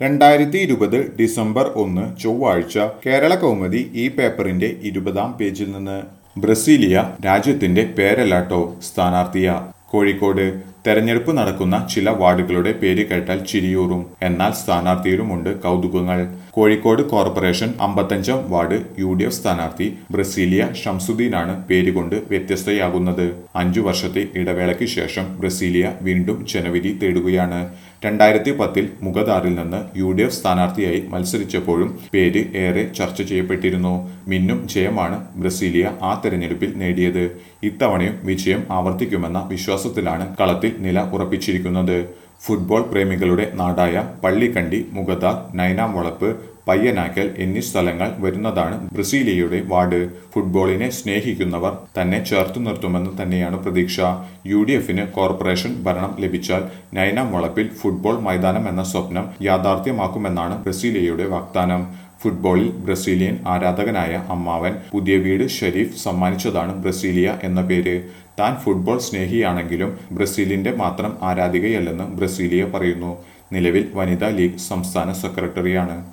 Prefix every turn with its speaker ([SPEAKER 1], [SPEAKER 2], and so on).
[SPEAKER 1] രണ്ടായിരത്തി ഇരുപത് ഡിസംബർ ഒന്ന് ചൊവ്വാഴ്ച കേരള കൗമുദി ഈ പേപ്പറിന്റെ ഇരുപതാം പേജിൽ നിന്ന് ബ്രസീലിയ രാജ്യത്തിന്റെ പേരല്ലാട്ടോ സ്ഥാനാർത്ഥിയ കോഴിക്കോട് തെരഞ്ഞെടുപ്പ് നടക്കുന്ന ചില വാർഡുകളുടെ പേര് കേട്ടാൽ ചിരിയൂറും എന്നാൽ സ്ഥാനാർത്ഥിയിലുമുണ്ട് കൗതുകങ്ങൾ കോഴിക്കോട് കോർപ്പറേഷൻ അമ്പത്തഞ്ചാം വാർഡ് യു ഡി എഫ് സ്ഥാനാർത്ഥി ബ്രസീലിയ ഷംസുദ്ദീനാണ് പേരുകൊണ്ട് വ്യത്യസ്തയാകുന്നത് അഞ്ചു വർഷത്തെ ഇടവേളയ്ക്ക് ശേഷം ബ്രസീലിയ വീണ്ടും ജനവിധി തേടുകയാണ് രണ്ടായിരത്തി പത്തിൽ മുഖദാറിൽ നിന്ന് യു ഡി എഫ് സ്ഥാനാർത്ഥിയായി മത്സരിച്ചപ്പോഴും പേര് ഏറെ ചർച്ച ചെയ്യപ്പെട്ടിരുന്നു മിന്നും ജയമാണ് ബ്രസീലിയ ആ തെരഞ്ഞെടുപ്പിൽ നേടിയത് ഇത്തവണയും വിജയം ആവർത്തിക്കുമെന്ന വിശ്വാസത്തിലാണ് കളത്തിൽ നില ഉറപ്പിച്ചിരിക്കുന്നത് ഫുട്ബോൾ പ്രേമികളുടെ നാടായ പള്ളിക്കണ്ടി മുഖദാർ നൈനാം വളപ്പ് പയ്യനാക്കൽ എന്നീ സ്ഥലങ്ങൾ വരുന്നതാണ് ബ്രസീലിയയുടെ വാർഡ് ഫുട്ബോളിനെ സ്നേഹിക്കുന്നവർ തന്നെ ചേർത്തു നിർത്തുമെന്ന് തന്നെയാണ് പ്രതീക്ഷ യു ഡി എഫിന് കോർപ്പറേഷൻ ഭരണം ലഭിച്ചാൽ നൈനാം വളപ്പിൽ ഫുട്ബോൾ മൈതാനം എന്ന സ്വപ്നം യാഥാർത്ഥ്യമാക്കുമെന്നാണ് ബ്രസീലിയയുടെ വാഗ്ദാനം ഫുട്ബോളിൽ ബ്രസീലിയൻ ആരാധകനായ അമ്മാവൻ പുതിയ വീട് ഷെരീഫ് സമ്മാനിച്ചതാണ് ബ്രസീലിയ എന്ന പേര് താൻ ഫുട്ബോൾ സ്നേഹിയാണെങ്കിലും ബ്രസീലിന്റെ മാത്രം ആരാധികയല്ലെന്ന് ബ്രസീലിയ പറയുന്നു നിലവിൽ വനിതാ ലീഗ് സംസ്ഥാന സെക്രട്ടറിയാണ്